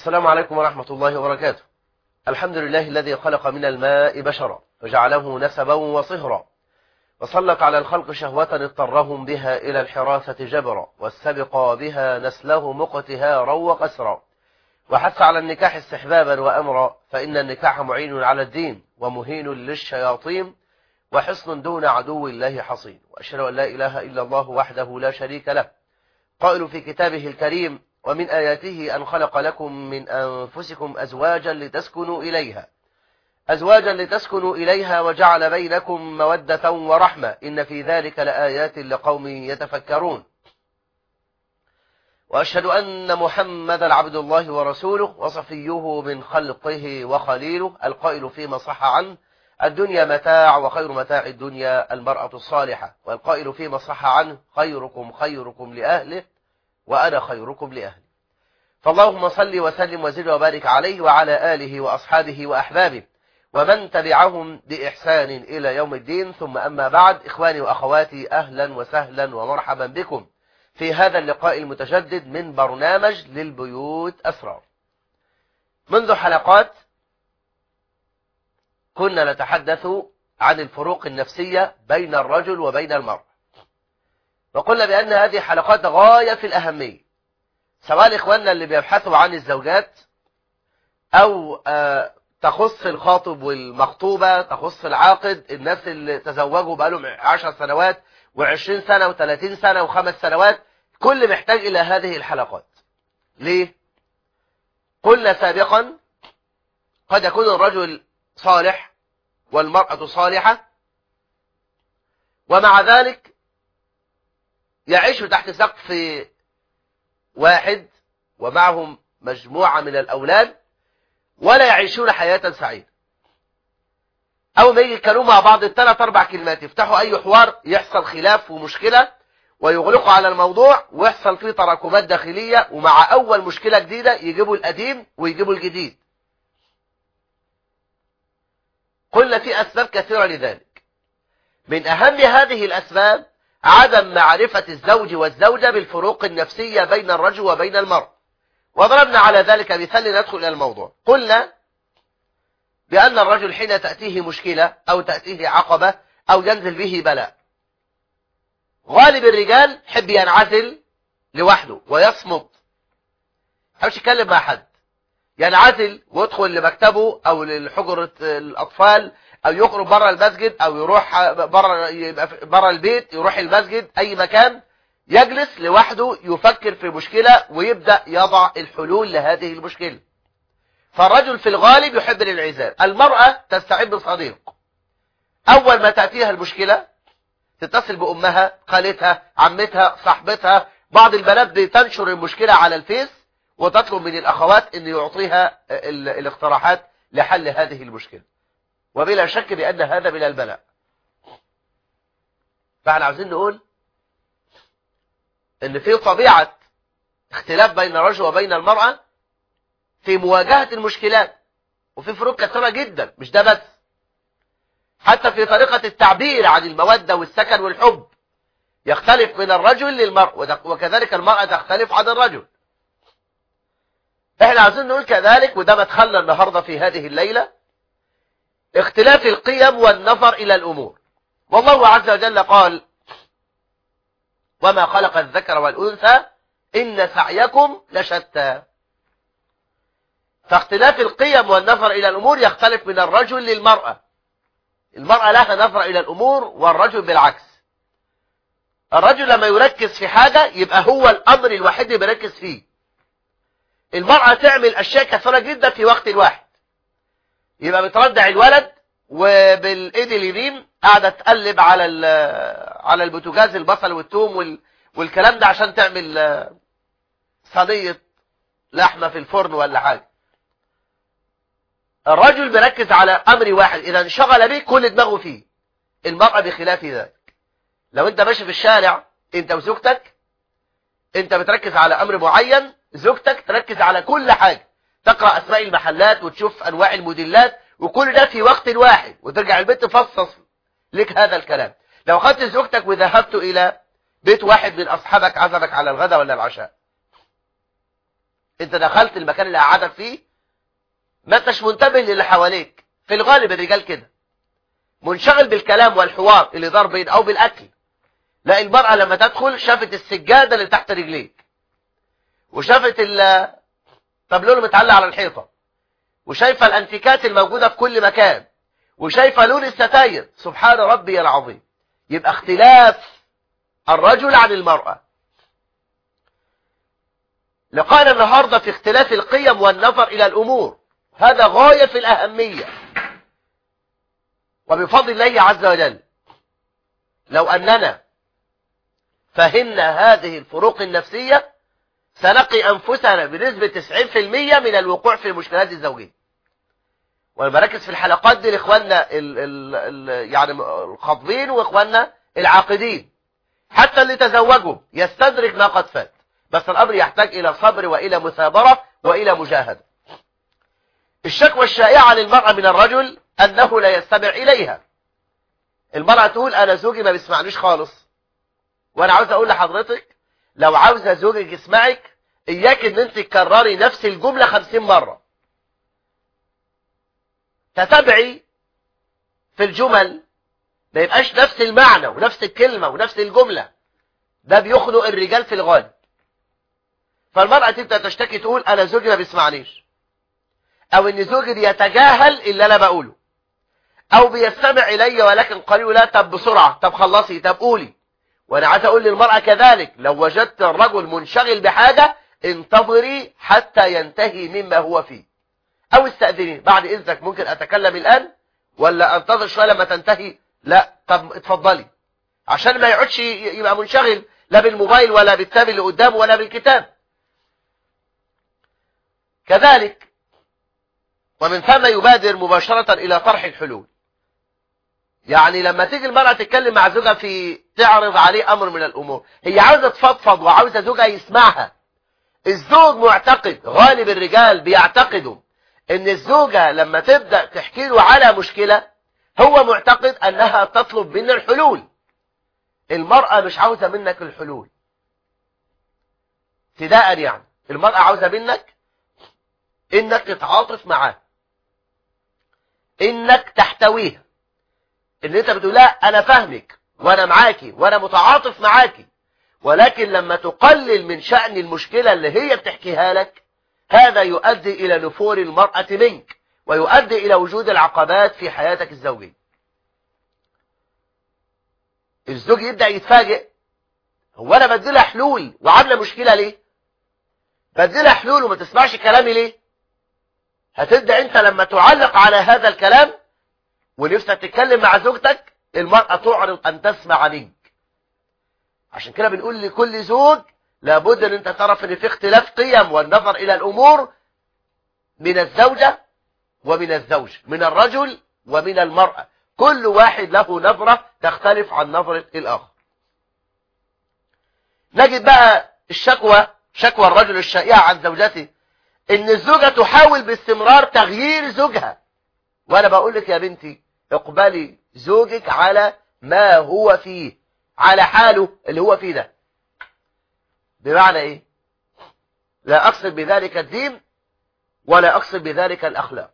السلام عليكم ورحمة الله وبركاته الحمد لله الذي خلق من الماء بشرا وجعله نسبا وصهرا وسلط على الخلق شهوة اضطرهم بها إلى الحراثة جبرا واستبقى بها نسله مقتهارا وقسرا وحث على النكاح استحبابا وأمرا فإن النكاح معين على الدين ومهين للشياطين وحصن دون عدو الله حصين وأشهد أن لا إله إلا الله وحده لا شريك له قائل في كتابه الكريم ومن آياته أن خلق لكم من أنفسكم أزواجا لتسكنوا إليها أزواجا لتسكنوا إليها وجعل بينكم مودة ورحمة إن في ذلك لآيات لقوم يتفكرون وأشهد أن محمد عبد الله ورسوله وصفيه من خلقه وخليله القائل فيما صح عنه الدنيا متاع وخير متاع الدنيا المرأة الصالحة والقائل فيما صح عنه خيركم خيركم لأهله وأنا خيركم لأهلي فاللهم صل وسلم وزد وبارك عليه وعلى آله وأصحابه وأحبابه ومن تبعهم بإحسان إلى يوم الدين ثم أما بعد إخواني وأخواتي أهلا وسهلا ومرحبا بكم في هذا اللقاء المتجدد من برنامج للبيوت أسرار منذ حلقات كنا نتحدث عن الفروق النفسية بين الرجل وبين المرأة وقلنا بأن هذه حلقات غاية في الأهمية سواء إخواننا اللي بيبحثوا عن الزوجات أو آه تخص الخاطب والمخطوبة تخص العاقد الناس اللي تزوجوا بقالهم عشر سنوات وعشرين سنة وثلاثين سنة وخمس سنوات كل محتاج إلى هذه الحلقات ليه؟ قلنا سابقا قد يكون الرجل صالح والمرأة صالحة ومع ذلك يعيش تحت سقف واحد ومعهم مجموعة من الأولاد ولا يعيشون حياة سعيدة أول ما يجي يتكلموا مع بعض الثلاث أربع كلمات يفتحوا أي حوار يحصل خلاف ومشكلة ويغلقوا على الموضوع ويحصل فيه تراكمات داخلية ومع أول مشكلة جديدة يجيبوا القديم ويجيبوا الجديد قلنا في أسباب كثيرة لذلك من أهم هذه الأسباب عدم معرفة الزوج والزوجة بالفروق النفسية بين الرجل وبين المرء وضربنا على ذلك مثال لندخل إلى الموضوع قلنا بأن الرجل حين تأتيه مشكلة أو تأتيه عقبة أو ينزل به بلاء غالب الرجال حب ينعزل لوحده ويصمت حبش يتكلم مع حد ينعزل ويدخل لمكتبه أو لحجرة الأطفال أو يخرج بره المسجد أو يروح بره بره البيت يروح المسجد أي مكان يجلس لوحده يفكر في مشكلة ويبدأ يضع الحلول لهذه المشكلة فالرجل في الغالب يحب الانعزال المرأة تستعد بصديق أول ما تأتيها المشكلة تتصل بأمها خالتها عمتها صاحبتها بعض البنات بتنشر المشكلة على الفيس وتطلب من الأخوات أن يعطيها الاقتراحات لحل هذه المشكلة وبلا شك بأن هذا من البلاء فاحنا عاوزين نقول ان في طبيعة اختلاف بين الرجل وبين المرأة في مواجهة المشكلات وفي فروق كثيرة جدا مش ده بس حتى في طريقة التعبير عن المودة والسكن والحب يختلف من الرجل للمرأة وكذلك المرأة تختلف عن الرجل احنا عايزين نقول كذلك وده مدخلنا النهاردة في هذه الليلة اختلاف القيم والنظر إلى الأمور والله عز وجل قال وما خلق الذكر والأنثى إن سعيكم لشتى فاختلاف القيم والنظر إلى الأمور يختلف من الرجل للمرأة المرأة لها نظر إلى الأمور والرجل بالعكس الرجل لما يركز في حاجة يبقى هو الأمر الوحيد اللي بيركز فيه المرأة تعمل أشياء كثيرة جدا في وقت واحد يبقى بتردع الولد وبالايد اليمين قاعده تقلب على على البوتاجاز البصل والثوم وال والكلام ده عشان تعمل صينيه لحمه في الفرن ولا حاجه الرجل بيركز على امر واحد اذا انشغل به كل دماغه فيه المراه بخلاف ذلك لو انت ماشي في الشارع انت وزوجتك انت بتركز على امر معين زوجتك تركز على كل حاجه تقرا اسماء المحلات وتشوف انواع الموديلات وكل ده في وقت واحد وترجع البيت تفصص لك هذا الكلام لو خدت زوجتك وذهبت الى بيت واحد من اصحابك عزمك على الغداء ولا العشاء انت دخلت المكان اللي قعدك فيه ما انتش منتبه للي حواليك في الغالب الرجال كده منشغل بالكلام والحوار اللي دار بين او بالاكل لا المرأة لما تدخل شافت السجادة اللي تحت رجليك وشافت التابلو اللي متعلق على الحيطة وشايفة الانتيكات الموجودة في كل مكان وشايفة لون الستاير سبحان ربي العظيم يبقى اختلاف الرجل عن المرأة لقانا النهاردة في اختلاف القيم والنظر إلى الأمور هذا غاية في الأهمية وبفضل الله عز وجل لو أننا فهمنا هذه الفروق النفسية سنقي أنفسنا بنسبة 90% من الوقوع في المشكلات الزوجية وانا بركز في الحلقات دي لاخواننا ال ال ال يعني الخاطبين واخواننا العاقدين حتى اللي تزوجوا يستدرك ما قد فات بس الامر يحتاج الى صبر والى مثابره والى مجاهده الشكوى الشائعه للمراه من الرجل انه لا يستمع اليها المراه تقول انا زوجي ما بيسمعنيش خالص وانا عاوز اقول لحضرتك لو عاوزه زوجك يسمعك اياك ان انت تكرري نفس الجمله خمسين مره تتبعي في الجمل ما يبقاش نفس المعنى ونفس الكلمة ونفس الجملة ده بيخنق الرجال في الغالب فالمرأة تبدأ تشتكي تقول أنا زوجي ما بيسمعنيش أو إن زوجي بيتجاهل اللي أنا بقوله أو بيستمع إلي ولكن قالوا لا طب بسرعة طب خلصي طب قولي وأنا عايز أقول للمرأة كذلك لو وجدت الرجل منشغل بحاجة انتظري حتى ينتهي مما هو فيه او استأذني بعد اذنك ممكن اتكلم الان ولا انتظر شوية لما تنتهي لا طب اتفضلي عشان ما يقعدش يبقى منشغل لا بالموبايل ولا بالتاب اللي قدامه ولا بالكتاب كذلك ومن ثم يبادر مباشرة الى طرح الحلول يعني لما تيجي المرأة تتكلم مع زوجها في تعرض عليه امر من الامور هي عاوزة تفضفض وعاوزة زوجها يسمعها الزوج معتقد غالب الرجال بيعتقدوا ان الزوجة لما تبدأ تحكي له على مشكلة هو معتقد انها تطلب منا الحلول المرأة مش عاوزة منك الحلول ابتداء يعني المرأة عاوزة منك انك تتعاطف معاه انك تحتويها ان انت بتقول لا انا فاهمك وانا معاكي وانا متعاطف معاكي ولكن لما تقلل من شأن المشكلة اللي هي بتحكيها لك هذا يؤدي إلى نفور المرأة منك ويؤدي إلى وجود العقبات في حياتك الزوجية الزوج يبدأ يتفاجئ هو أنا بديلها حلول وعاملة مشكلة ليه بديلها حلول وما تسمعش كلامي ليه هتبدأ أنت لما تعلق على هذا الكلام ونفسك تتكلم مع زوجتك المرأة تعرض أن تسمع منك عشان كده بنقول لكل زوج لابد ان انت تعرف ان في اختلاف قيم والنظر الى الامور من الزوجة ومن الزوج من الرجل ومن المرأة كل واحد له نظرة تختلف عن نظرة الاخر نجد بقى الشكوى شكوى الرجل الشائعة عن زوجته ان الزوجة تحاول باستمرار تغيير زوجها وانا بقول لك يا بنتي اقبلي زوجك على ما هو فيه على حاله اللي هو فيه ده بمعنى ايه لا اقصد بذلك الدين ولا اقصد بذلك الاخلاق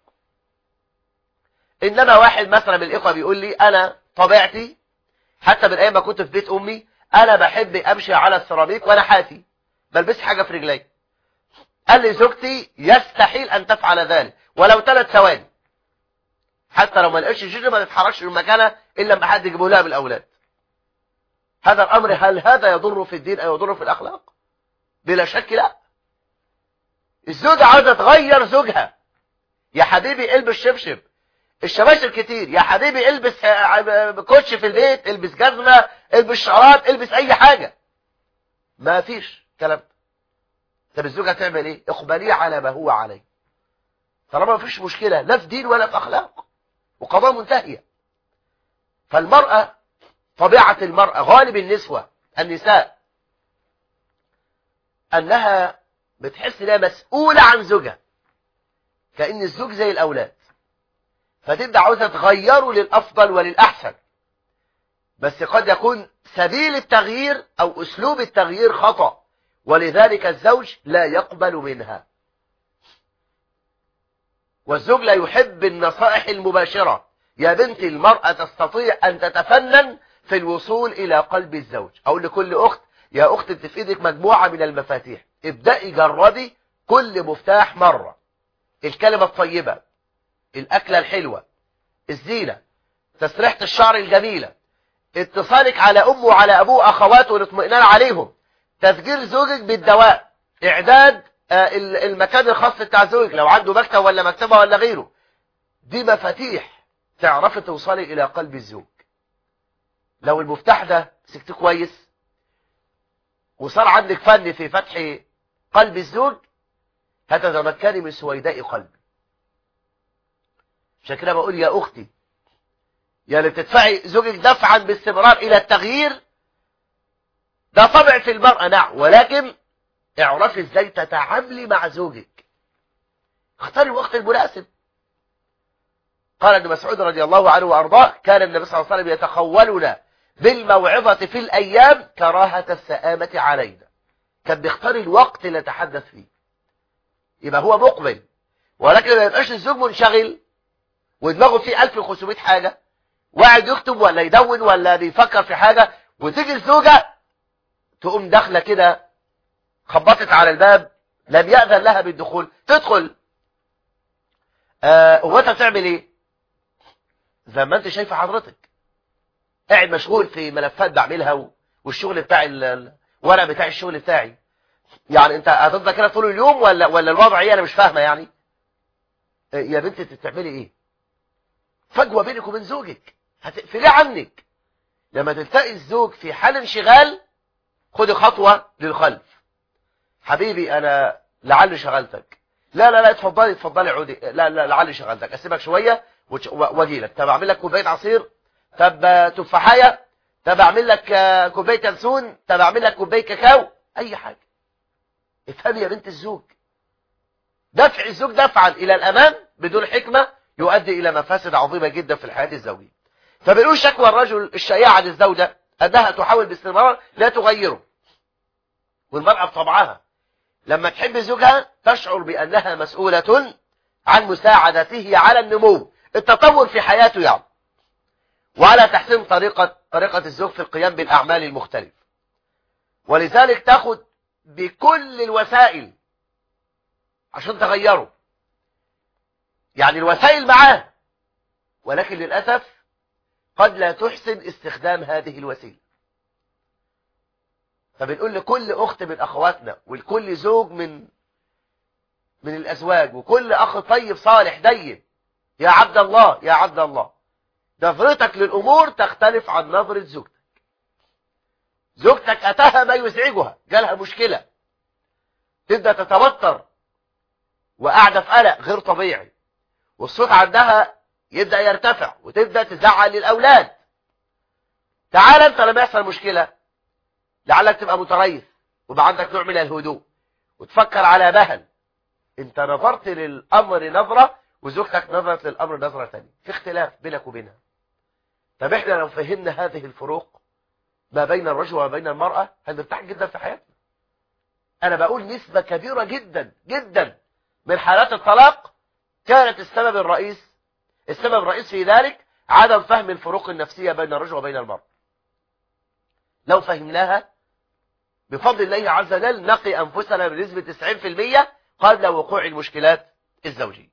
انما واحد مثلا من الاخوه بيقول لي انا طبيعتي حتى من ايام ما كنت في بيت امي انا بحب امشي على السيراميك وانا حافي بلبس حاجه في رجلي قال لي زوجتي يستحيل ان تفعل ذلك ولو ثلاث ثواني حتى لو ما لقيتش جيجي ما تتحركش من مكانها الا لما حد يجيبه لها من الاولاد هذا الامر هل هذا يضر في الدين او يضر في الاخلاق بلا شك لا الزوجة عاوزة تغير زوجها يا حبيبي البس شبشب الشباشب كتير يا حبيبي البس كوتش في البيت البس جزمة البس شعرات البس اي حاجة ما فيش كلام طب الزوجة تعمل ايه اقبليه على ما هو عليه طالما ما فيش مشكلة لا في دين ولا في اخلاق وقضاء منتهية فالمرأة طبيعة المرأة غالب النسوة النساء أنها بتحس انها مسؤولة عن زوجها كأن الزوج زي الأولاد فتبدأ عاوزة تغيره للأفضل وللأحسن بس قد يكون سبيل التغيير أو أسلوب التغيير خطأ ولذلك الزوج لا يقبل منها والزوج لا يحب النصائح المباشرة يا بنتي المرأة تستطيع أن تتفنن في الوصول إلى قلب الزوج أقول لكل أخت يا أخت انت في ايدك مجموعة من المفاتيح ابدأي جربي كل مفتاح مرة الكلمة الطيبة الأكلة الحلوة الزينة تسريحة الشعر الجميلة اتصالك على أمه وعلى أبوه أخواته والاطمئنان عليهم تفجير زوجك بالدواء إعداد المكان الخاص بتاع زوجك لو عنده مكتب ولا مكتبة ولا غيره دي مفاتيح تعرفي توصلي إلى قلب الزوج لو المفتاح ده مسكته كويس وصار عندك فن في فتح قلب الزوج هتتمكني من سويداء قلبي عشان كده بقول يا أختي يا اللي بتدفعي زوجك دفعا باستمرار إلى التغيير ده طبع في المرأة نعم ولكن اعرفي ازاي تتعاملي مع زوجك اختاري الوقت المناسب قال ابن مسعود رضي الله عنه وارضاه كان النبي صلى الله عليه وسلم يتخولنا بالموعظة في الايام كراهة السآمة علينا كان بيختار الوقت اللي نتحدث فيه يبقى هو مقبل ولكن ما يبقاش الزوج منشغل ودماغه فيه 1500 حاجة واحد يكتب ولا يدون ولا بيفكر في حاجة وتيجي الزوجة تقوم داخله كده خبطت على الباب لم يأذن لها بالدخول تدخل آه هو انت بتعمل ايه زي ما انت شايفه حضرتك قاعد مشغول في ملفات بعملها والشغل بتاع الورق بتاع الشغل بتاعي يعني انت هتفضل كده طول اليوم ولا ولا الوضع ايه انا مش فاهمه يعني يا بنتي انت بتعملي ايه فجوه بينك وبين زوجك هتقفليه عنك لما تلتقي الزوج في حال انشغال خدي خطوه للخلف حبيبي انا لعلي شغلتك لا لا لا اتفضلي اتفضلي عودي لا لا لعلي شغلتك اسيبك شويه واجي لك طب اعمل لك كوبايه عصير طب تفاحيه طب اعمل لك كوبايه ينسون طب اعمل لك كوبايه كاكاو اي حاجه افهمي يا بنت الزوج دفع الزوج دفعا الى الامام بدون حكمه يؤدي الى مفاسد عظيمه جدا في الحياه الزوجيه فبنقول شكوى الرجل الشائعه عن الزوجه انها تحاول باستمرار لا تغيره والمراه بطبعها لما تحب زوجها تشعر بانها مسؤوله عن مساعدته على النمو التطور في حياته يعني وعلى تحسين طريقة طريقة الزوج في القيام بالأعمال المختلفة ولذلك تاخد بكل الوسائل عشان تغيره يعني الوسائل معاه ولكن للأسف قد لا تحسن استخدام هذه الوسيلة فبنقول لكل أخت من أخواتنا ولكل زوج من من الأزواج وكل أخ طيب صالح دين يا عبد الله يا عبد الله نظرتك للأمور تختلف عن نظرة زوجتك زوجتك أتاها ما يزعجها جالها مشكلة تبدأ تتوتر وقاعدة في قلق غير طبيعي والصوت عندها يبدأ يرتفع وتبدأ تزعل للأولاد تعال أنت لما يحصل مشكلة لعلك تبقى متريث ويبقى عندك نوع من الهدوء وتفكر على مهل انت نظرت للأمر نظرة وزوجتك نظرت للأمر نظرة ثانية في اختلاف بينك وبينها طب احنا لو فهمنا هذه الفروق ما بين الرجل وما بين المرأة هنرتاح جدا في حياتنا انا بقول نسبة كبيرة جدا جدا من حالات الطلاق كانت السبب الرئيس السبب الرئيس في ذلك عدم فهم الفروق النفسية بين الرجل وبين المرأة لو فهمناها بفضل الله عز وجل نقي أنفسنا بنسبة 90% قبل وقوع المشكلات الزوجية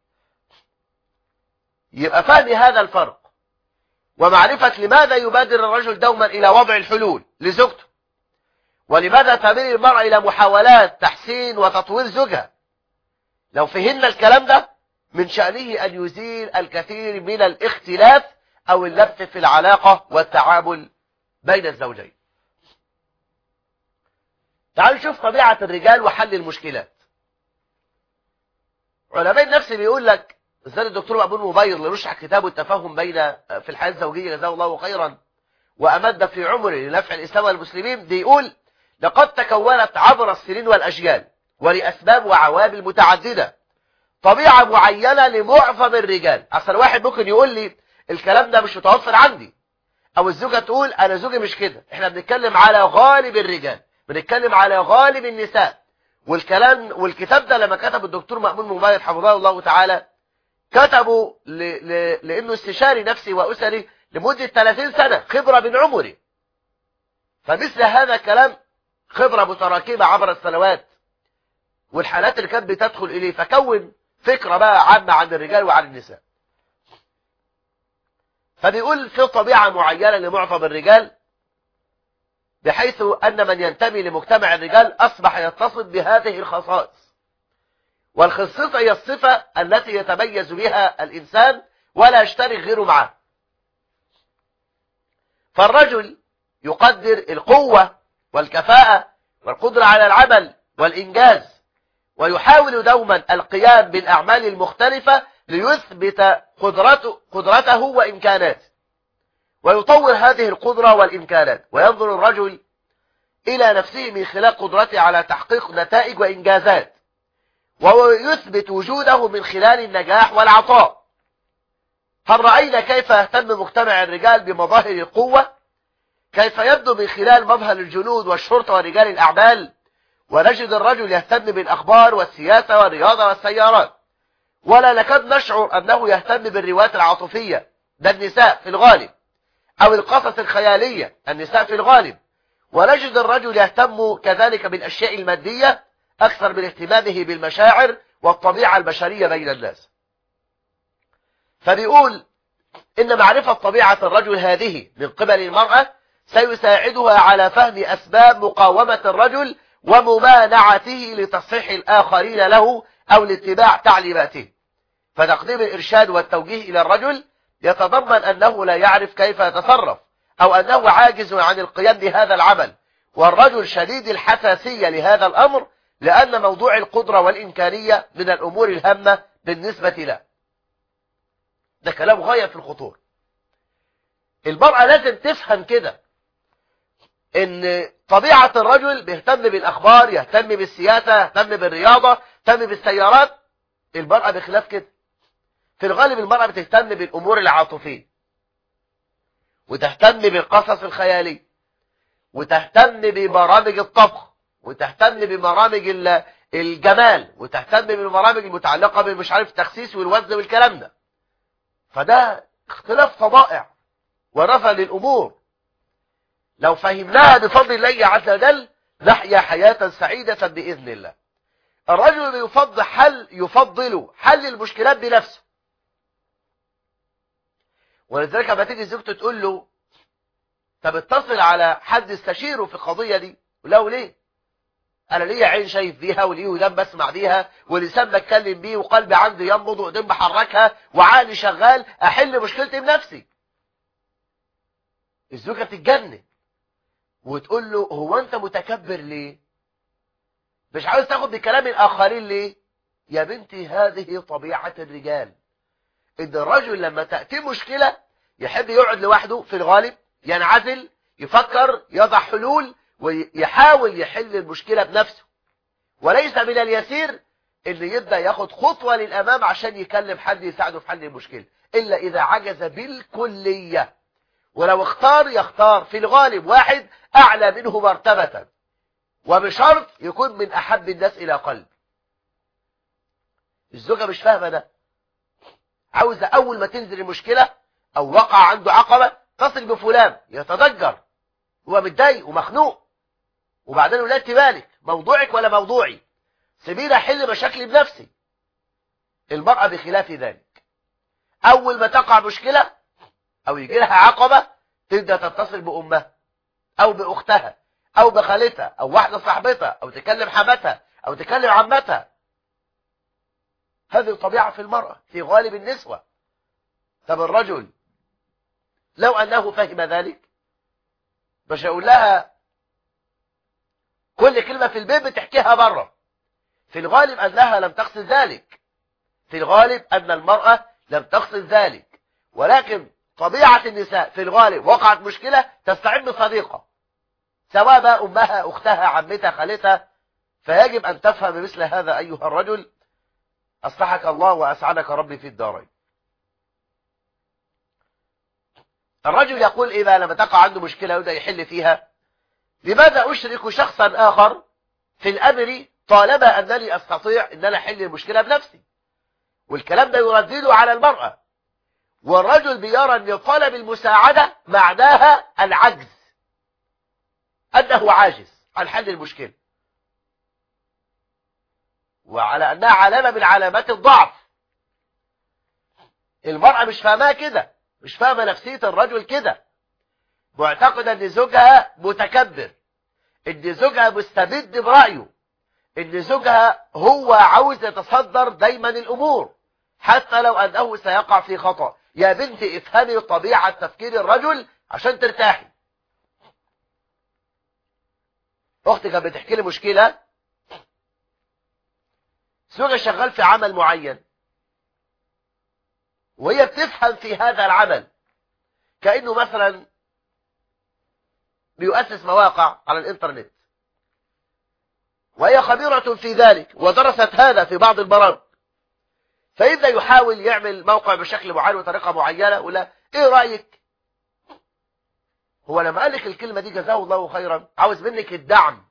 يبقى فهم هذا الفرق ومعرفة لماذا يبادر الرجل دوما إلى وضع الحلول لزوجته ولماذا تميل المرأة إلى محاولات تحسين وتطوير زوجها لو فهمنا الكلام ده من شأنه أن يزيل الكثير من الاختلاف أو اللبس في العلاقة والتعامل بين الزوجين تعالوا نشوف طبيعة الرجال وحل المشكلات علماء النفس بيقول لك زاد الدكتور مقبول مبير لرشح كتابه التفاهم بين في الحياة الزوجية جزاه الله خيرا وأمد في عمره لنفع الإسلام والمسلمين بيقول لقد تكونت عبر السنين والأجيال ولأسباب وعوامل متعددة طبيعة معينة لمعظم الرجال أصل واحد ممكن يقول لي الكلام ده مش متوفر عندي أو الزوجة تقول أنا زوجي مش كده احنا بنتكلم على غالب الرجال بنتكلم على غالب النساء والكلام والكتاب ده لما كتب الدكتور مأمون مباير حفظه الله تعالى كتبوا ل... ل... لانه استشاري نفسي واسري لمدة 30 سنة خبرة من عمري فمثل هذا الكلام خبرة متراكمة عبر السنوات والحالات اللي كانت بتدخل إليه فكون فكرة بقى عامة عن الرجال وعن النساء فبيقول في طبيعة معينة لمعظم الرجال بحيث أن من ينتمي لمجتمع الرجال أصبح يتصف بهذه الخصائص والخصيصة هي الصفة التي يتميز بها الإنسان ولا يشترك غيره معه فالرجل يقدر القوة والكفاءة والقدرة على العمل والإنجاز ويحاول دوما القيام بالأعمال المختلفة ليثبت قدرته, قدرته وإمكاناته ويطور هذه القدرة والإمكانات وينظر الرجل إلى نفسه من خلال قدرته على تحقيق نتائج وإنجازات ويثبت وجوده من خلال النجاح والعطاء هل رأينا كيف يهتم مجتمع الرجال بمظاهر القوة كيف يبدو من خلال مظهر الجنود والشرطة ورجال الأعمال ونجد الرجل يهتم بالأخبار والسياسة والرياضة والسيارات ولا نكاد نشعر أنه يهتم بالروايات العاطفية ده النساء في الغالب أو القصص الخيالية النساء في الغالب ونجد الرجل يهتم كذلك بالأشياء المادية أكثر من اهتمامه بالمشاعر والطبيعة البشرية بين الناس فبيقول إن معرفة طبيعة الرجل هذه من قبل المرأة سيساعدها على فهم أسباب مقاومة الرجل وممانعته لتصحيح الآخرين له أو لاتباع تعليماته فتقديم الإرشاد والتوجيه إلى الرجل يتضمن أنه لا يعرف كيف يتصرف أو أنه عاجز عن القيام بهذا العمل والرجل شديد الحساسية لهذا الأمر لأن موضوع القدرة والإمكانية من الأمور الهامة بالنسبة له ده كلام غاية في الخطور المرأة لازم تفهم كده ان طبيعة الرجل بيهتم بالاخبار يهتم بالسياسة يهتم بالرياضة يهتم بالسيارات المرأة بخلاف كده في الغالب المرأة بتهتم بالامور العاطفية وتهتم بالقصص الخيالية وتهتم ببرامج الطبخ وتهتم ببرامج الجمال وتهتم بالبرامج المتعلقة بمش عارف التخسيس والوزن والكلام ده فده اختلاف طبائع ورفع للأمور لو فهمناها بفضل الله عز وجل نحيا حياة سعيدة بإذن الله الرجل يفضل حل يفضل حل المشكلات بنفسه ولذلك لما تيجي زوجته تقول له طب اتصل على حد استشيره في القضية دي له ليه انا ليا عين شايف بيها وليه ودان بسمع بيها ولسان بتكلم بيه وقلبي عندي ينبض وقدام بحركها وعقلي شغال احل مشكلتي بنفسي الزوجة تتجنن وتقول له هو انت متكبر ليه مش عاوز تاخد بكلام الاخرين ليه يا بنتي هذه طبيعة الرجال ان الرجل لما تأتي مشكلة يحب يقعد لوحده في الغالب ينعزل يفكر يضع حلول ويحاول يحل المشكلة بنفسه وليس من اليسير اللي يبدأ ياخد خطوة للأمام عشان يكلم حد يساعده في حل المشكلة إلا إذا عجز بالكلية ولو اختار يختار في الغالب واحد أعلى منه مرتبة وبشرط يكون من أحب الناس إلى قلب الزوجة مش فاهمة ده عاوزة أول ما تنزل المشكلة أو وقع عنده عقبة تصل بفلان يتضجر هو متضايق ومخنوق وبعدين لا بالك موضوعك ولا موضوعي سيبيني احل مشاكلي بنفسي المرأة بخلاف ذلك اول ما تقع مشكلة او يجي لها عقبة تبدأ تتصل بأمها او بأختها او بخالتها او واحدة صاحبتها او تكلم حماتها او تكلم عمتها هذه الطبيعة في المرأة في غالب النسوة طب الرجل لو أنه فهم ذلك مش هقول لها كل كلمة في البيت بتحكيها بره في الغالب أنها لم تقصد ذلك في الغالب أن المرأة لم تقصد ذلك ولكن طبيعة النساء في الغالب وقعت مشكلة تستعين بصديقة سواء بقى أمها أختها عمتها خالتها فيجب أن تفهم مثل هذا أيها الرجل أصلحك الله وأسعدك ربي في الدارين الرجل يقول إيه بقى لما تقع عنده مشكلة ويبدأ يحل فيها لماذا أشرك شخصا آخر في الأمر طالما أنني أستطيع أن أنا أحل المشكلة بنفسي والكلام ده يردده على المرأة والرجل بيرى ان طلب المساعدة معناها العجز انه عاجز عن حل المشكلة وعلى انها علامة من علامات الضعف المرأة مش فاهمها كده مش فاهمة نفسية الرجل كده معتقدة ان زوجها متكبر ان زوجها مستبد برأيه ان زوجها هو عاوز يتصدر دايما الامور حتى لو انه سيقع في خطأ يا بنتي افهمي طبيعة تفكير الرجل عشان ترتاحي اختي كانت بتحكي لي مشكلة زوجها شغال في عمل معين وهي بتفهم في هذا العمل كأنه مثلا بيؤسس مواقع على الانترنت وهي خبيرة في ذلك ودرست هذا في بعض البرامج فإذا يحاول يعمل موقع بشكل معين وطريقة معينة ولا ايه رأيك هو لما قال لك الكلمة دي جزاه الله خيرا عاوز منك الدعم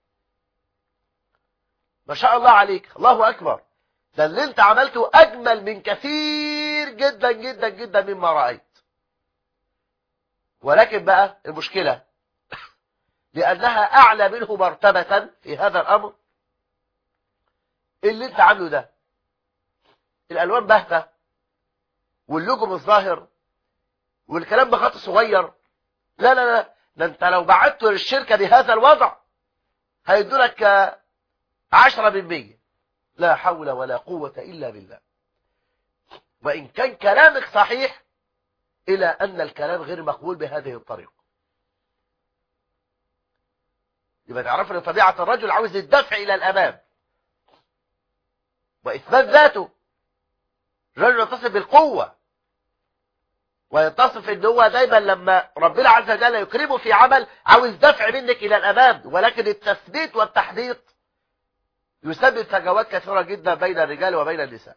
ما شاء الله عليك الله أكبر ده اللي انت عملته أجمل من كثير جدا جدا جدا مما رأيت ولكن بقى المشكلة لأنها أعلى منه مرتبة في هذا الأمر اللي انت عامله ده الألوان باهتة واللوجو الظاهر والكلام بخط صغير لا لا لا ده انت لو بعته للشركة بهذا الوضع هيدولك عشرة بالمية لا حول ولا قوة إلا بالله وإن كان كلامك صحيح إلى أن الكلام غير مقبول بهذه الطريقة يبقى تعرف ان طبيعة الرجل عاوز الدفع إلى الأمام وإثبات ذاته الرجل يتصف بالقوة ويتصف ان هو دايما لما ربنا عز وجل يكرمه في عمل عاوز دفع منك إلى الأمام ولكن التثبيت والتحديد يسبب فجوات كثيرة جدا بين الرجال وبين النساء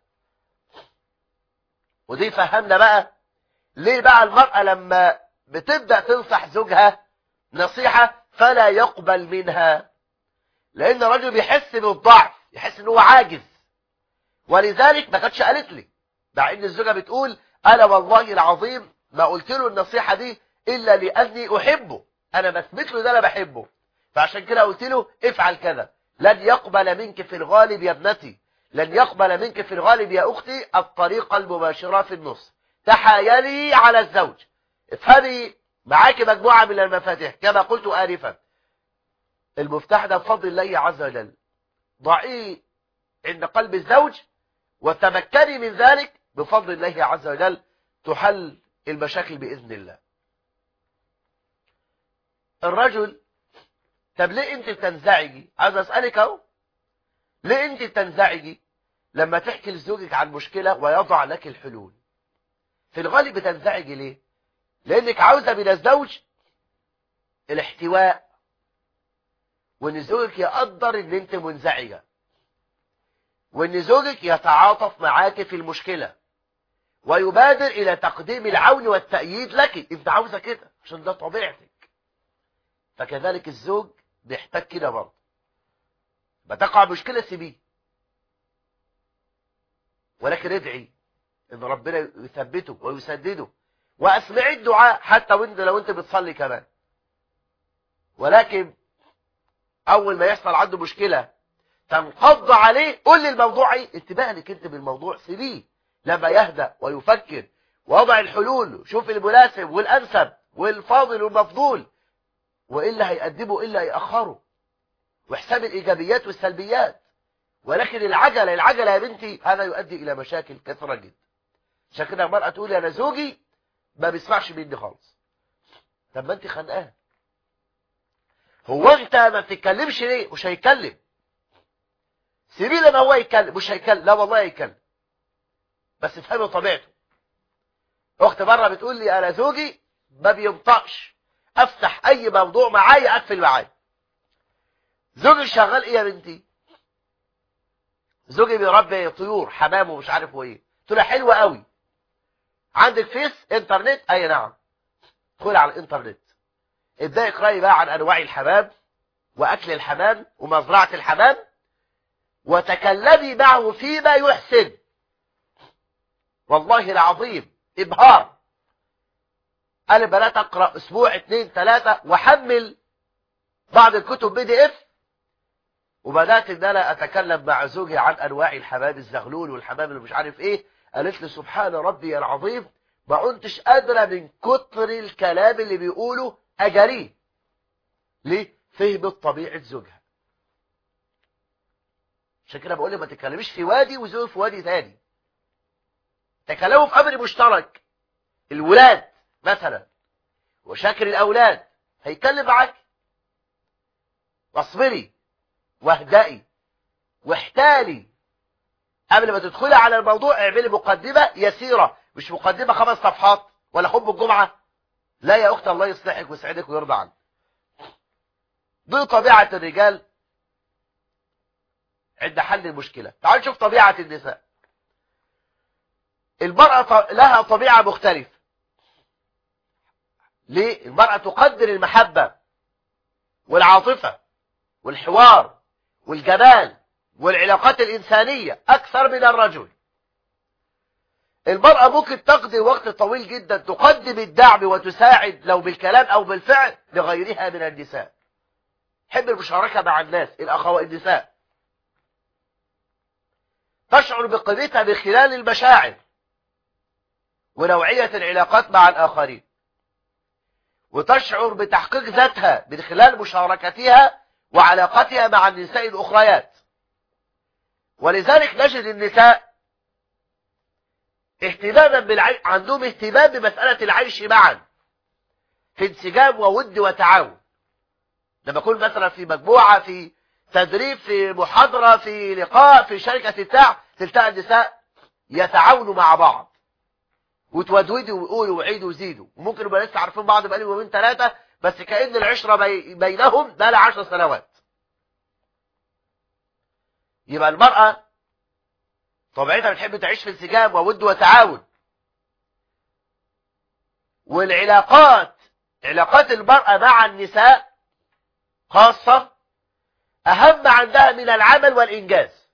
ودي فهمنا بقى ليه بقى المرأة لما بتبدأ تنصح زوجها نصيحة فلا يقبل منها لأن الرجل بيحس بالضعف يحس ان هو عاجز ولذلك ما كانتش قالت لي مع ان الزوجة بتقول انا والله العظيم ما قلت له النصيحة دي الا لاني احبه انا بثبت له ده انا بحبه فعشان كده قلت له افعل كذا لن يقبل منك في الغالب يا ابنتي لن يقبل منك في الغالب يا اختي الطريقة المباشرة في النص تحايلي على الزوج افهمي معاك مجموعة من المفاتيح كما قلت آنفا المفتاح ده بفضل الله عز وجل ضعيه عند قلب الزوج وتمكني من ذلك بفضل الله عز وجل تحل المشاكل بإذن الله الرجل طب ليه انت تنزعجي عايز اسألك اهو ليه انت تنزعجي لما تحكي لزوجك عن مشكلة ويضع لك الحلول في الغالب بتنزعجي ليه لانك عاوزة من الزوج الاحتواء وان زوجك يقدر ان انت منزعجة وان زوجك يتعاطف معاك في المشكلة ويبادر الى تقديم العون والتأييد لك انت عاوزة كده عشان ده طبيعتك فكذلك الزوج بيحتاج كده برضه بتقع مشكلة سيبيه ولكن ادعي ان ربنا يثبته ويسدده واسمعي الدعاء حتى وانت لو انت بتصلي كمان ولكن اول ما يحصل عنده مشكلة تنقض عليه قول لي الموضوع ايه انتبه لك انت بالموضوع سيبيه لما يهدأ ويفكر ووضع الحلول شوف المناسب والانسب والفاضل والمفضول وإلا هيقدمه إلا هيأخره وحساب الإيجابيات والسلبيات ولكن العجلة العجلة يا بنتي هذا يؤدي إلى مشاكل كثيرة جدا عشان كده المرأة تقول أنا زوجي ما بيسمعش مني خالص طب ما أنت خانقاه هو أنت ما بتتكلمش ليه مش هيتكلم سيبيه لما هو يتكلم مش هيتكلم لا والله هيتكلم بس افهمي طبيعته اخت بره بتقول لي انا زوجي ما بينطقش افتح اي موضوع معايا اقفل معايا زوجي شغال ايه يا بنتي زوجي بيربي طيور حمام ومش عارف ايه قلت لها حلوه قوي عندك فيس انترنت اي نعم ادخلي على الانترنت ابداي اقراي بقى عن انواع الحمام واكل الحمام ومزرعه الحمام وتكلمي معه فيما يحسن والله العظيم ابهار قال بدات اقرا اسبوع اتنين تلاته واحمل بعض الكتب بي دي اف وبدات ان انا اتكلم مع زوجي عن انواع الحمام الزغلول والحمام اللي مش عارف ايه قالت لي سبحان ربي العظيم ما كنتش قادره من كتر الكلام اللي بيقوله اجاريه ليه فهمت طبيعه زوجها عشان كده بقول لك ما تتكلميش في وادي وزوج في وادي ثاني تكلموا في امر مشترك الولاد مثلا وشاكر الاولاد هيتكلم معاك واصبري واهدئي واحتالي قبل ما تدخلي على الموضوع اعملي مقدمة يسيرة مش مقدمة خمس صفحات ولا خطبة الجمعة لا يا أخت الله يصلحك ويسعدك ويرضى عنك دي طبيعة الرجال عند حل المشكلة تعال نشوف طبيعة النساء المرأة لها طبيعة مختلفة ليه المرأة تقدر المحبة والعاطفة والحوار والجمال والعلاقات الإنسانية أكثر من الرجل المرأة ممكن تقضي وقت طويل جدا تقدم الدعم وتساعد لو بالكلام أو بالفعل لغيرها من النساء حب المشاركة مع الناس الأخوات النساء تشعر بقيمتها من خلال المشاعر ونوعية العلاقات مع الآخرين وتشعر بتحقيق ذاتها من خلال مشاركتها وعلاقتها مع النساء الأخريات ولذلك نجد النساء اهتماما بالعيش عندهم اهتمام بمسألة العيش معا في انسجام وود وتعاون لما اكون مثلا في مجموعة في تدريب في محاضرة في لقاء في شركة بتاع تلتقى النساء يتعاونوا مع بعض وتودودوا ويقولوا وعيدوا وزيدوا وممكن يبقى لسه عارفين بعض بقالهم يومين ثلاثة بس كأن العشرة بي بينهم ده لعشر سنوات يبقى المرأة طبيعتها بتحب تعيش في انسجام وود وتعاون والعلاقات علاقات المرأة مع النساء خاصة أهم عندها من العمل والإنجاز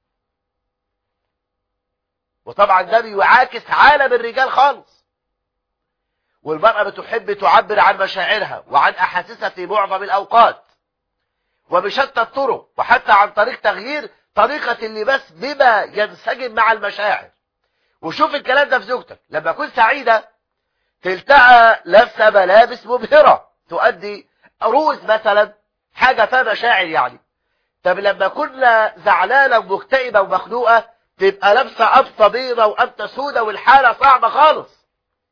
وطبعا ده بيعاكس عالم الرجال خالص والمرأة بتحب تعبر عن مشاعرها وعن أحاسيسها في معظم الأوقات وبشتى الطرق وحتى عن طريق تغيير طريقة اللباس بما ينسجم مع المشاعر وشوف الكلام ده في زوجتك لما تكون سعيدة تلتقى لابسة ملابس مبهرة تؤدي روز مثلا حاجة فيها مشاعر يعني طب لما كنا زعلانة ومكتئبة ومخنوقة تبقى لابسة قبطة بيضة وقبطة سودة والحالة صعبة خالص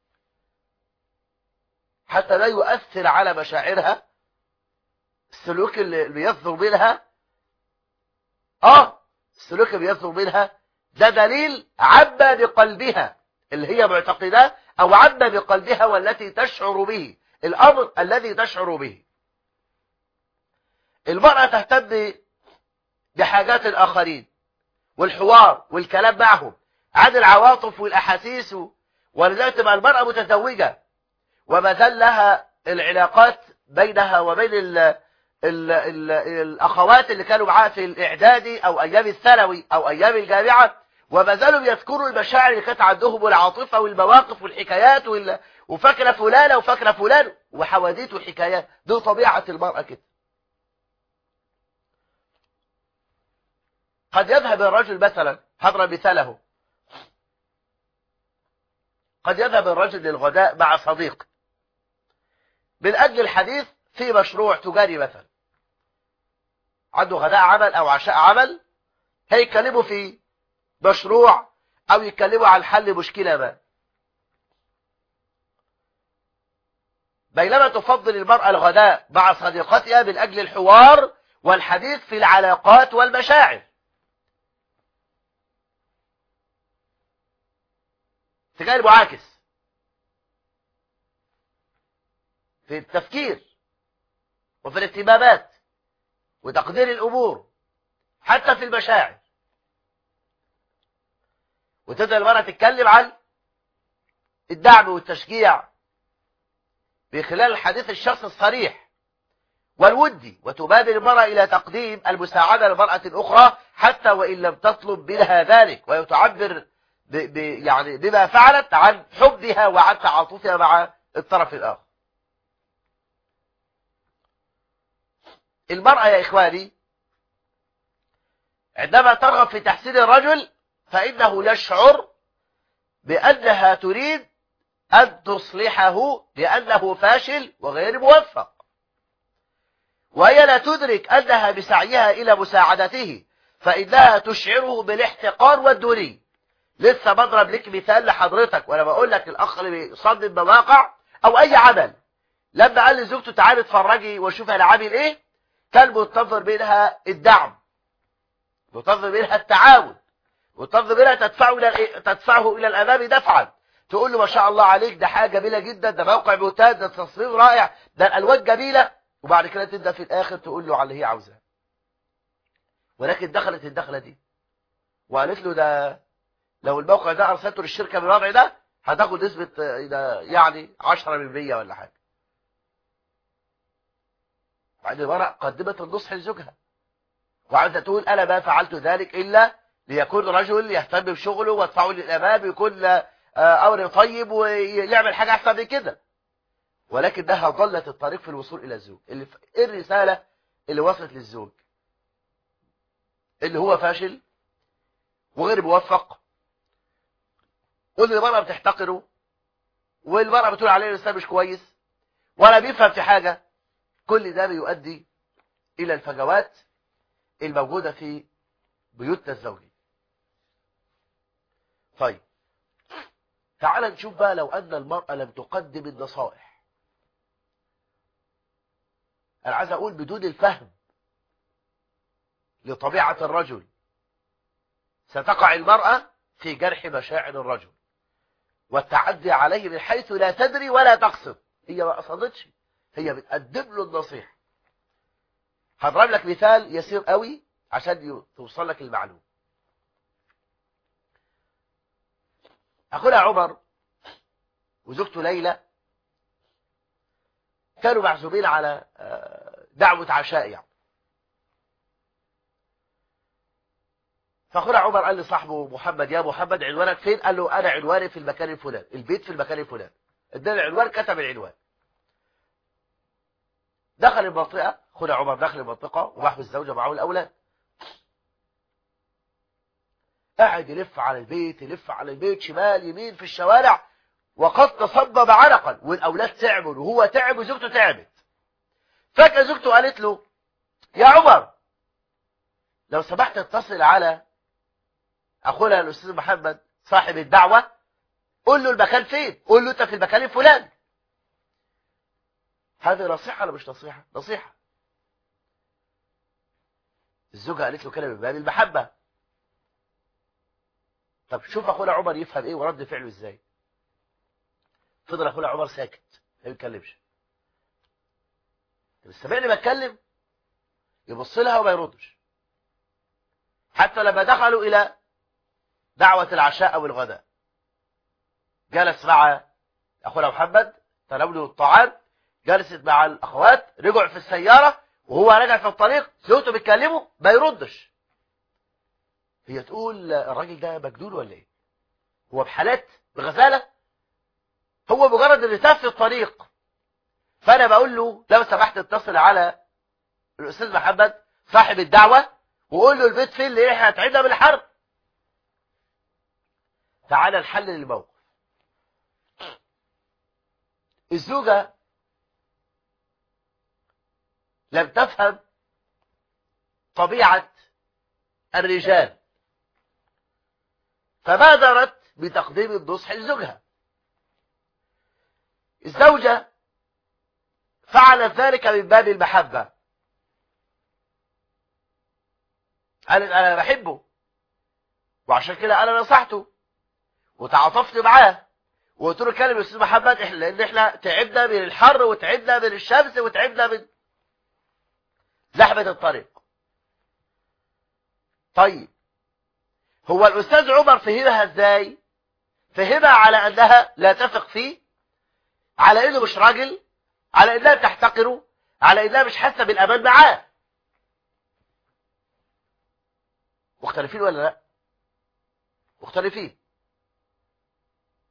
حتى لا يؤثر على مشاعرها السلوك اللي بيصدر منها اه السلوك اللي بيصدر منها ده دليل عبى بقلبها اللي هي معتقداه او عبى بقلبها والتي تشعر به الامر الذي تشعر به المرأة تهتم بحاجات الآخرين والحوار والكلام معهم عن العواطف والأحاسيس ولذلك تبقى المرأة متزوجة وما زال لها العلاقات بينها وبين ال ال ال الأخوات اللي كانوا معاها في الإعدادي أو أيام الثانوي أو أيام الجامعة وما زالوا يذكروا المشاعر اللي كانت عندهم والعاطفة والمواقف والحكايات وال... وفاكرة فلانة وفاكرة فلان وحواديت وحكايات دي طبيعة المرأة كده قد يذهب الرجل مثلا حضر مثاله قد يذهب الرجل للغداء مع صديق من أجل الحديث في مشروع تجاري مثلا عنده غداء عمل أو عشاء عمل هيتكلموا في مشروع أو يتكلموا عن حل مشكلة ما بينما تفضل المرأة الغداء مع صديقتها من أجل الحوار والحديث في العلاقات والمشاعر اتجاه معاكس في التفكير وفي الاهتمامات وتقدير الأمور حتى في المشاعر وتبدأ المرأة تتكلم عن الدعم والتشجيع في خلال الحديث الشخص الصريح والودي وتبادر المرأة إلى تقديم المساعدة للمرأة الأخرى حتى وإن لم تطلب منها ذلك وتعبر ب ب يعني بما فعلت عن حبها وعن تعاطفها مع الطرف الآخر المرأة يا إخواني عندما ترغب في تحسين الرجل فإنه يشعر بأنها تريد أن تصلحه لأنه فاشل وغير موفق وهي لا تدرك أنها بسعيها إلى مساعدته فإنها تشعره بالاحتقار والدوني لسه بضرب لك مثال لحضرتك وأنا بقول لك الأخ اللي بيصمم مواقع أو أي عمل لما قال لزوجته تعالي اتفرجي وشوف أنا عامل إيه كان منتظر منها الدعم منتظر منها التعاون منتظر منها تدفعه إلى تدفعه إلى الأمام دفعا تقول له ما شاء الله عليك ده حاجة جميلة جدا ده موقع ممتاز ده تصميم رائع ده الألوان جميلة وبعد كده تبدأ في الآخر تقول له على اللي هي عاوزاه ولكن دخلت الدخلة دي وقالت له ده لو الموقع ده أرسلته للشركة بالوضع ده هتاخد نسبة يعني 10 من 100 ولا حاجة بعد المرأة قدمت النصح لزوجها وعاوزة تقول أنا ما فعلت ذلك إلا ليكون رجل يهتم بشغله وادفعه للأمام يكون أمر طيب ويعمل حاجة أحسن من كده ولكنها ضلت الطريق في الوصول إلى الزوج اللي إيه الرسالة اللي وصلت للزوج اللي هو فاشل وغير موفق واللي المرأة بتحتقره والمرأة بتقول عليه الإنسان مش كويس ولا بيفهم في حاجة كل ده بيؤدي إلى الفجوات الموجودة في بيوتنا الزوجية طيب تعال نشوف بقى لو أن المرأة لم تقدم النصائح أنا عايز أقول بدون الفهم لطبيعة الرجل ستقع المرأة في جرح مشاعر الرجل والتعدي عليه من حيث لا تدري ولا تقصد هي ما قصدتش هي بتقدم له النصيحة هضرب لك مثال يسير قوي عشان توصل لك المعلومة أخونا عمر وزوجته ليلى كانوا معزومين على دعوة عشاء يعني فاخونا عمر قال لصاحبه محمد يا محمد عنوانك فين قال له انا عنواني في المكان الفلاني البيت في المكان الفلاني اداني العنوان كتب العنوان دخل المنطقة اخونا عمر دخل المنطقة ومعه الزوجة معه الاولاد قاعد يلف على البيت يلف على البيت شمال يمين في الشوارع وقد تصبب عرقا والاولاد تعبوا وهو تعب وزوجته تعبت فجأة زوجته قالت له يا عمر لو سمحت اتصل على اخونا الاستاذ محمد صاحب الدعوة قول له المكان فين قول له انت في المكان الفلاني هذه نصيحة ولا مش نصيحة نصيحة الزوجة قالت له كلام من باب المحبة طب شوف اخونا عمر يفهم ايه ورد فعله ازاي فضل اخونا عمر ساكت ما بيتكلمش طب سمعني بتكلم يبص لها وما يردش حتى لما دخلوا الى دعوة العشاء او الغداء جلس مع اخونا محمد تناولوا الطعام جلست مع الاخوات رجعوا في السيارة وهو راجع في الطريق زوجته بيتكلموا ما يردش هي تقول الراجل ده مجنون ولا ايه هو بحالات بغزالة هو مجرد اللي تاه في الطريق فانا بقول له لو سمحت اتصل على الاستاذ محمد صاحب الدعوة وقول له البيت فين اللي احنا هتعيدنا بالحرب تعالى نحلل الموقف الزوجة لم تفهم طبيعة الرجال فبادرت بتقديم النصح لزوجها الزوجة فعلت ذلك من باب المحبة قالت أنا بحبه وعشان كده أنا نصحته وتعاطفت معاه وقلت له كلم الاستاذ محمد احنا لان احنا تعبنا من الحر وتعبنا من الشمس وتعبنا من زحمه الطريق طيب هو الاستاذ عمر فهمها ازاي فهمها على انها لا تثق فيه على انه مش راجل على انها بتحتقره على انها مش حاسه بالامان معاه مختلفين ولا لا مختلفين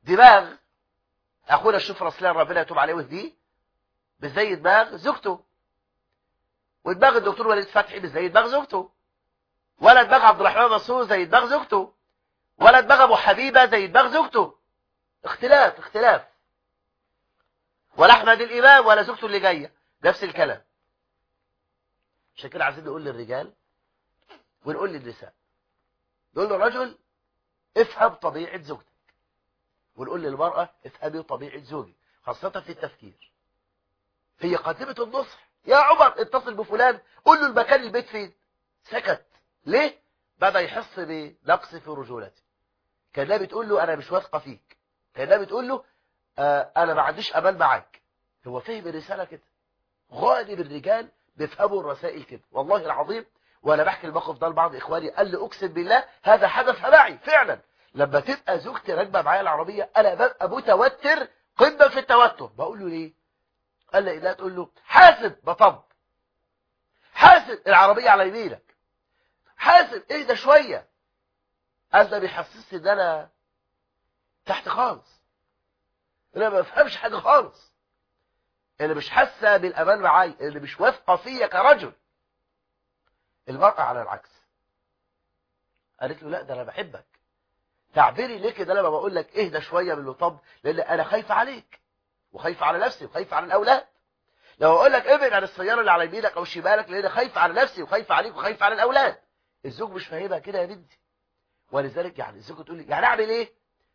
دماغ اخونا الشوف رسلان ربنا يتوب عليه ويهديه مش زي دماغ زوجته ودماغ الدكتور وليد فتحي مش زي دماغ زوجته ولا دماغ عبد الرحمن منصور زي دماغ زوجته ولا دماغ ابو حبيبه زي دماغ زوجته اختلاف اختلاف ولا احمد الامام ولا زوجته اللي جايه نفس الكلام عشان كده عايزين نقول للرجال ونقول للنساء نقول للرجل افهم طبيعه زوجتك ونقول للمراه افهمي طبيعه زوجك خاصه في التفكير هي قادمه النصح يا عمر اتصل بفلان قول له المكان البيت فين سكت ليه بدا يحس بنقص في رجولته كانها بتقول له انا مش واثقه فيك كانها بتقول له آه انا ما عنديش امان معاك هو فهم الرساله كده غالب الرجال بيفهموا الرسائل كده والله العظيم وانا بحكي الموقف ده لبعض اخواني قال لي اقسم بالله هذا حدث معي فعلا لما تبقى زوجتي راكبه معايا العربيه انا ببقى متوتر قمه في التوتر بقول له ليه قال لي لا تقول له حاسب بطب حاسب العربيه على يمينك حاسب اهدى شويه قال ده بيحسسني ان انا تحت خالص انا ما بفهمش حاجه خالص اللي مش حاسه بالامان معايا اللي مش واثقه فيا كرجل المرأة على العكس قالت له لا ده انا بحبك تعبيري ليه كده لما بقول لك اهدى شويه من طب لان انا خايفه عليك وخايفه على نفسي وخايفه على الاولاد لو اقول لك ابعد عن السياره اللي على يمينك او شمالك لان خايفه على نفسي وخايفه عليك وخايفه على الاولاد الزوج مش فاهمها كده يا بنتي ولذلك يعني الزوج تقول لي يعني اعمل ايه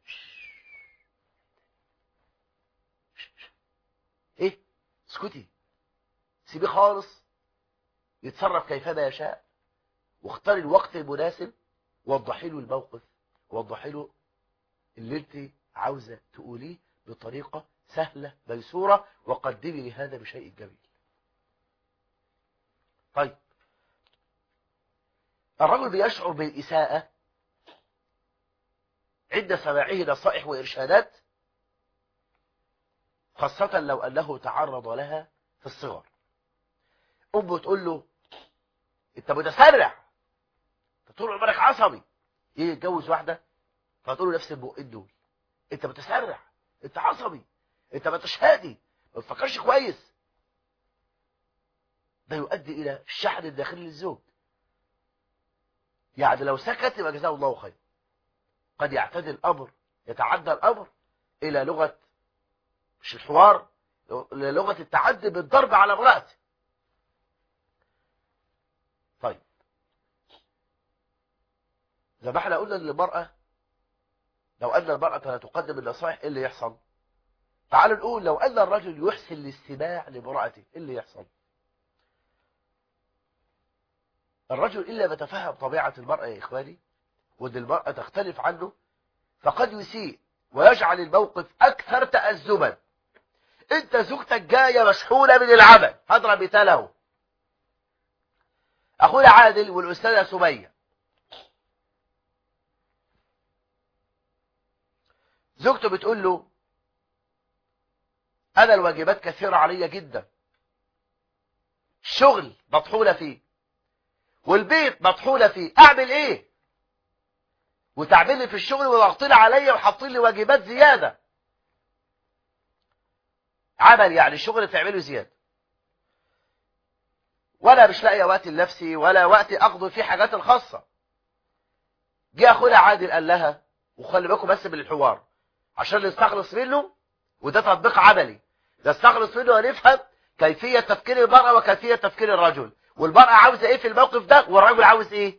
ايه اسكتي سيبيه خالص يتصرف كيفما يشاء واختار الوقت المناسب وضحي له الموقف وضحي له اللي انت عاوزه تقوليه بطريقه سهله ميسوره وقدمي لهذا بشيء جميل طيب الرجل بيشعر بالإساءة عند سماعه نصائح وإرشادات خاصة لو أنه تعرض لها في الصغر أمه تقول له أنت متسرع أنت طول عمرك عصبي يجي يتجوز واحدة فتقول له نفس البقين دول أنت متسرع أنت عصبي أنت ما انتش هادي ما بتفكرش كويس ده يؤدي إلى الشحن الداخلي للزوج يعني لو سكت يبقى جزاه الله خير قد يعتدي الأمر يتعدى الأمر إلى لغة مش الحوار لغة التعدي بالضرب على امرأته طيب زي ما احنا قلنا للمرأة لو أن المرأة لا تقدم النصائح ايه اللي يحصل تعالوا نقول لو أن الرجل يحسن الاستماع لامرأته ايه اللي يحصل الرجل إلا بتفهم طبيعة المرأة يا إخواني وأن المرأة تختلف عنه فقد يسيء ويجعل الموقف أكثر تأزما أنت زوجتك جاية مشحونة من العمل هضرب مثاله أخويا عادل والأستاذة سمية زوجته بتقول له أنا الواجبات كثيرة علي جدا الشغل مطحونة فيه والبيت مطحونة فيه أعمل إيه وتعمل لي في الشغل وضغطين عليا وحاطين لي واجبات زيادة عمل يعني شغل تعمله زيادة ولا مش لاقيه وقت لنفسي ولا وقت اقضي فيه حاجات الخاصة جه اخونا عادل قال لها وخلي بالكم بس من الحوار عشان نستخلص منه وده تطبيق عملي نستخلص منه ونفهم كيفية تفكير المرأة وكيفية تفكير الرجل والمرأة عاوزة ايه في الموقف ده والرجل عاوز ايه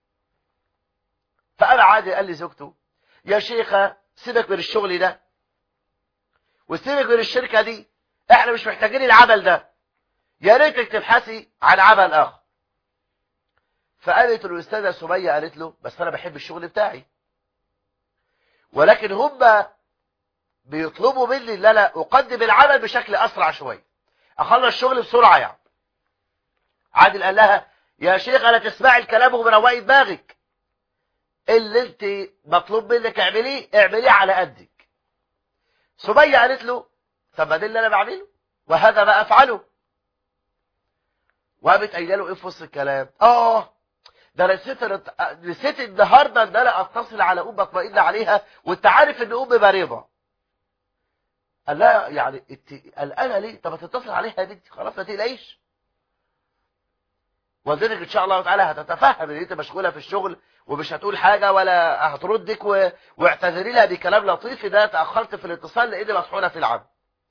فأنا عادل قال لي زوجته يا شيخة سيبك من الشغل ده وسيبك من الشركة دي احنا مش محتاجين العمل ده يا ريتك تبحثي عن عمل اخر فقالت الاستاذه سميه قالت له بس انا بحب الشغل بتاعي ولكن هم بيطلبوا مني ان انا اقدم العمل بشكل اسرع شويه اخلص الشغل بسرعه يعني عادل قال لها يا شيخ انا تسمعي الكلام ومروقي دماغك اللي انت مطلوب منك اعمليه اعمليه على قدك سميه قالت له طب ما ده اللي انا بعمله وهذا ما افعله وقامت قايله له ايه في وسط الكلام اه ده انا نسيت نسيت النهارده ان انا اتصل على ام اطمئن عليها وانت عارف ان ام مريضه قال لا يعني انت قلقانه ليه طب ما تتصل عليها يا بنتي خلاص ما تقلقيش وذلك ان شاء الله تعالى هتتفهم ان انت مشغوله في الشغل ومش هتقول حاجه ولا هتردك و... واعتذري لها بكلام لطيف ده تاخرت في الاتصال لاني مسحوله في العمل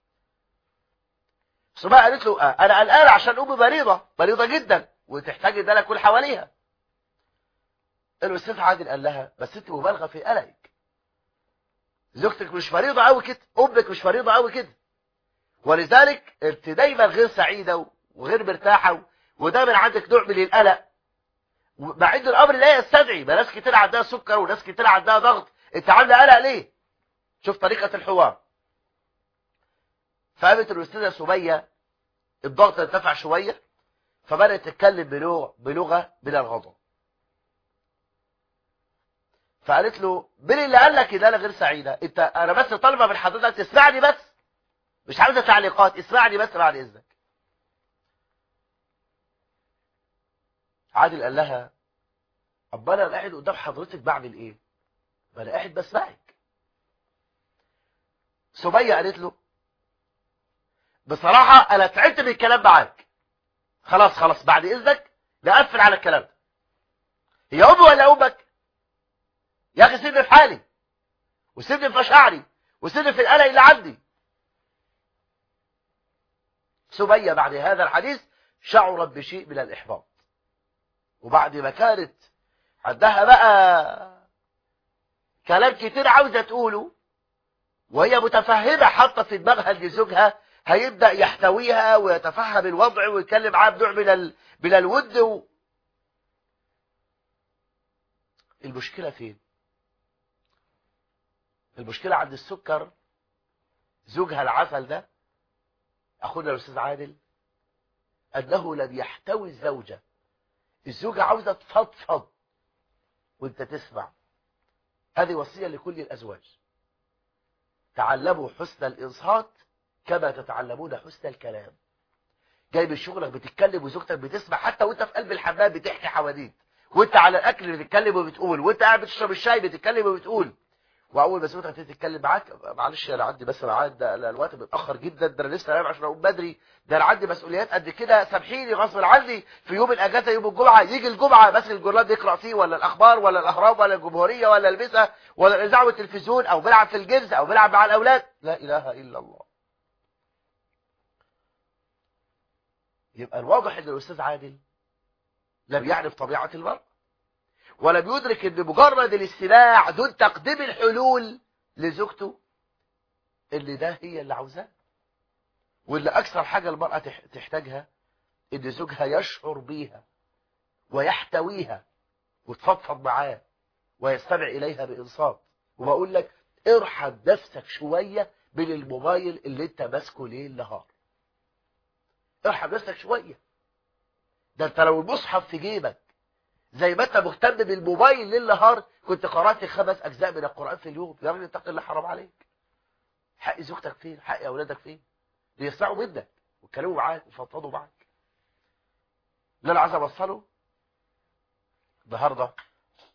سماء قالت له آه انا قلقانه عشان امي مريضه مريضه جدا وتحتاج ان انا اكون حواليها الاستاذ عادل قال لها بس انت مبالغه في قلقك زوجتك مش مريضه قوي كده امك مش مريضه قوي كده ولذلك انت دايما غير سعيده وغير مرتاحه ودايما عندك نوع من القلق مع ان الامر لا يستدعي ما ناس كتير عندها سكر وناس كتير عندها ضغط انت عامله قلق ليه شوف طريقه الحوار فقامت الاستاذه سميه الضغط ارتفع شويه فبدات تتكلم بلغه بلغه من الغضب فقالت له مين اللي قال لك ان انا غير سعيده انت انا بس طالبه من حضرتك تسمعني بس مش عاوزه تعليقات اسمعني بس بعد اذنك عادل قال لها طب انا قاعد قدام حضرتك بعمل ايه ما انا قاعد بسمعك سميه قالت له بصراحه انا تعبت من الكلام معاك خلاص خلاص بعد اذنك نقفل على الكلام ده هي امي ولا امك يا اخي سيبني في حالي وسيبني في مشاعري وسيبني في القلق اللي عندي سميه بعد هذا الحديث شعرت بشيء من الاحباط وبعد ما كانت عندها بقى كلام كتير عاوزه تقوله وهي متفهمه حاطه في دماغها ان زوجها هيبدا يحتويها ويتفهم الوضع ويتكلم معاها بنوع من ال... من الود و... المشكله فين المشكله عند السكر زوجها العسل ده اخونا الاستاذ عادل انه لم يحتوي الزوجه الزوجة عاوزة تفضفض وانت تسمع هذه وصية لكل الأزواج تعلموا حسن الإنصات كما تتعلمون حسن الكلام جاي من شغلك بتتكلم وزوجتك بتسمع حتى وانت في قلب الحمام بتحكي حواديت وانت على الاكل بتتكلم وبتقول وانت قاعد بتشرب الشاي بتتكلم وبتقول واول ما زوجتك تتكلم معاك معلش انا عندي بس ميعاد ده الوقت متاخر جدا ده انا لسه نايم عشان اقوم بدري ده انا عندي مسؤوليات قد كده سامحيني غصب عني في يوم الاجازه يوم الجمعه يجي الجمعه ماسك الجورنال يقرا فيه ولا الاخبار ولا الاهرام ولا الجمهوريه ولا البسه ولا الاذاعه والتلفزيون او بيلعب في الجيمز او بيلعب مع الاولاد لا اله الا الله يبقى الواضح ان الاستاذ عادل لم يعرف طبيعه المرء ولم يدرك ان مجرد الاستماع دون تقديم الحلول لزوجته اللي ده هي اللي عاوزاه واللي اكثر حاجة المرأة تحتاجها ان زوجها يشعر بيها ويحتويها وتفضفض معاه ويستمع اليها بانصات وبقول لك ارحم نفسك شوية من الموبايل اللي انت ماسكه ليل نهار ارحم نفسك شوية ده انت لو المصحف في جيبك زي ما انت مهتم بالموبايل ليل نهار كنت قرات خمس اجزاء من القران في اليوم يا راجل اتق الله حرام عليك حق زوجتك فين حق اولادك فين بيسمعوا منك ويتكلموا معاك ويفضفضوا معاك اللي انا عايز اوصله النهارده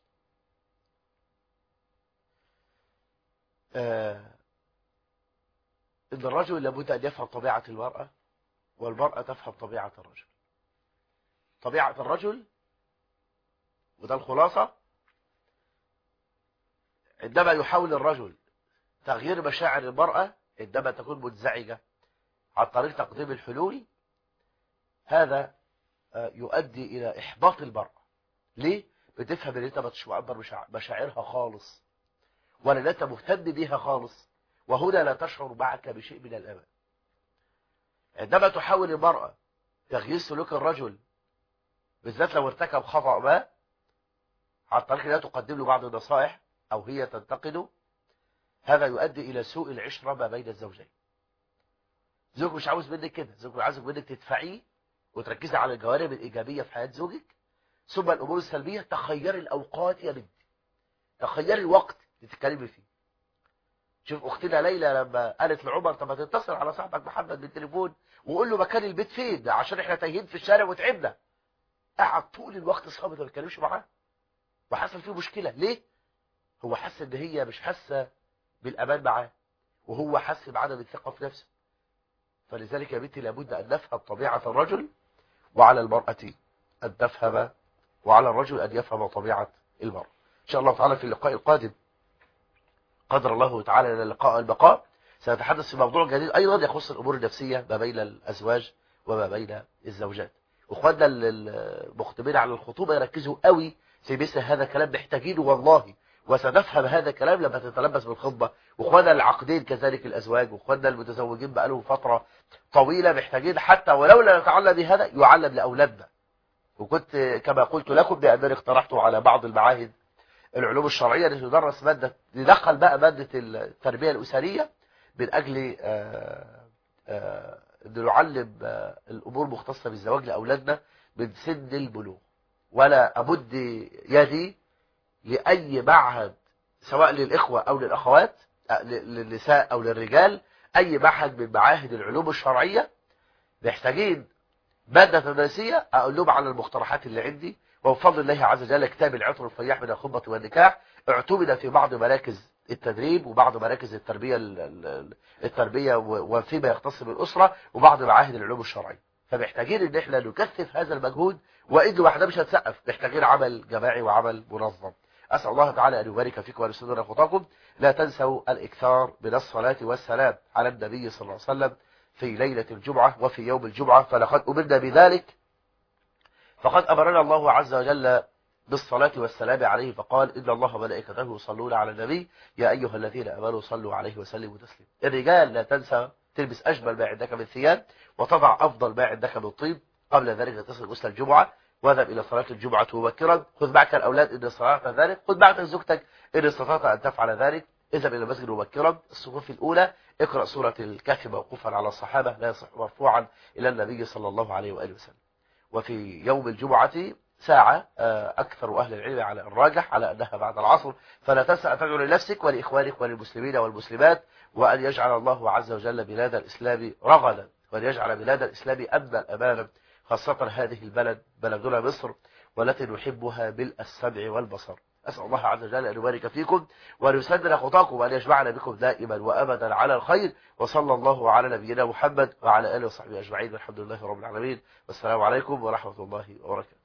آه ان الرجل لابد ان يفهم طبيعه المراه والمراه تفهم طبيعه الرجل طبيعه الرجل وده الخلاصة عندما يحاول الرجل تغيير مشاعر المرأة عندما تكون منزعجة عن طريق تقديم الحلول هذا يؤدي إلى إحباط المرأة ليه؟ بتفهم ان انت مش معبر مشاعرها خالص ولا ان انت مهتم بيها خالص وهنا لا تشعر معك بشيء من الأمان عندما تحاول المرأة تغيير سلوك الرجل بالذات لو ارتكب خطأ ما عن طريق لا تقدم له بعض النصائح أو هي تنتقده هذا يؤدي إلى سوء العشرة ما بين الزوجين زوج مش عاوز منك كده زوج عاوز منك تدفعيه وتركزي على الجوانب الإيجابية في حياة زوجك ثم الأمور السلبية تخيري الأوقات يا بنتي تخيري الوقت اللي تتكلمي فيه شوف أختنا ليلى لما قالت لعمر طب ما تتصل على صاحبك محمد بالتليفون وقول له مكان البيت فين عشان احنا تايهين في الشارع وتعبنا قعد طول الوقت صامت ما بيتكلمش معاه وحصل فيه مشكلة ليه هو حس ان هي مش حاسة بالامان معاه وهو حس بعدم الثقة في نفسه فلذلك يا بنتي لابد أن نفهم طبيعة الرجل وعلى المرأة أن تفهم وعلى الرجل أن يفهم طبيعة المرأة إن شاء الله تعالى في اللقاء القادم قدر الله تعالى لنا اللقاء البقاء سنتحدث في موضوع جديد أيضا يخص الأمور النفسية ما بين الأزواج وما بين الزوجات واخواننا المختبرين على الخطوبة يركزوا قوي في مثل هذا الكلام محتاجينه والله وسنفهم هذا الكلام لما تتلبس بالخطبة واخواننا العقدين كذلك الأزواج واخواننا المتزوجين بقالهم فترة طويلة محتاجين حتى ولو لا نتعلم بهذا يعلم لأولادنا وكنت كما قلت لكم بأنني اقترحته على بعض المعاهد العلوم الشرعية اللي تدرس مادة ندخل بقى مادة التربية الأسرية من أجل أن نعلم الأمور مختصة بالزواج لأولادنا من سن البلوغ ولا أمد يدي لأي معهد سواء للإخوة أو للأخوات للنساء أو للرجال أي معهد من معاهد العلوم الشرعية محتاجين مادة تدريسية أقول لهم على المقترحات اللي عندي وبفضل الله عز وجل كتاب العطر الفياح من الخطبة والنكاح اعتمد في بعض مراكز التدريب وبعض مراكز التربية التربية وفيما يختص بالأسرة وبعض معاهد العلوم الشرعية فمحتاجين ان احنا نكثف هذا المجهود وإن لوحده مش هتسقف محتاجين عمل جماعي وعمل منظم أسأل الله تعالى أن يبارك فيكم وأن يسدنا خطاكم لا تنسوا الإكثار من الصلاة والسلام على النبي صلى الله عليه وسلم في ليلة الجمعة وفي يوم الجمعة فلقد أمرنا بذلك فقد أمرنا الله عز وجل بالصلاة والسلام عليه فقال إن الله وملائكته يصلون على النبي يا أيها الذين أمنوا صلوا عليه وسلموا تسليما الرجال لا تنسى تلبس أجمل ما عندك من ثياب وتضع أفضل ما عندك من طيب قبل ذلك تصل غسل الجمعة واذهب إلى صلاة الجمعة مبكرا خذ معك الأولاد إن استطعت ذلك خذ معك زوجتك إن استطعت أن تفعل ذلك اذهب إلى المسجد مبكرا الصفوف الأولى اقرأ سورة الكهف موقوفا على الصحابة لا يصح مرفوعا إلى النبي صلى الله عليه وآله وسلم وفي يوم الجمعة ساعة أكثر أهل العلم على الراجح على أنها بعد العصر فلا تنسى أن تدعو لنفسك ولإخوانك وللمسلمين والمسلمات وأن يجعل الله عز وجل بلاد الإسلام رغدا وأن يجعل بلاد الإسلام أمنا أمانا خاصة هذه البلد بلدنا مصر والتي نحبها بالسمع والبصر أسأل الله عز وجل أن يبارك فيكم وأن يسدد خطاكم وأن يجمعنا بكم دائما وأبدا على الخير وصلى الله على نبينا محمد وعلى آله وصحبه أجمعين والحمد لله رب العالمين والسلام عليكم ورحمة الله وبركاته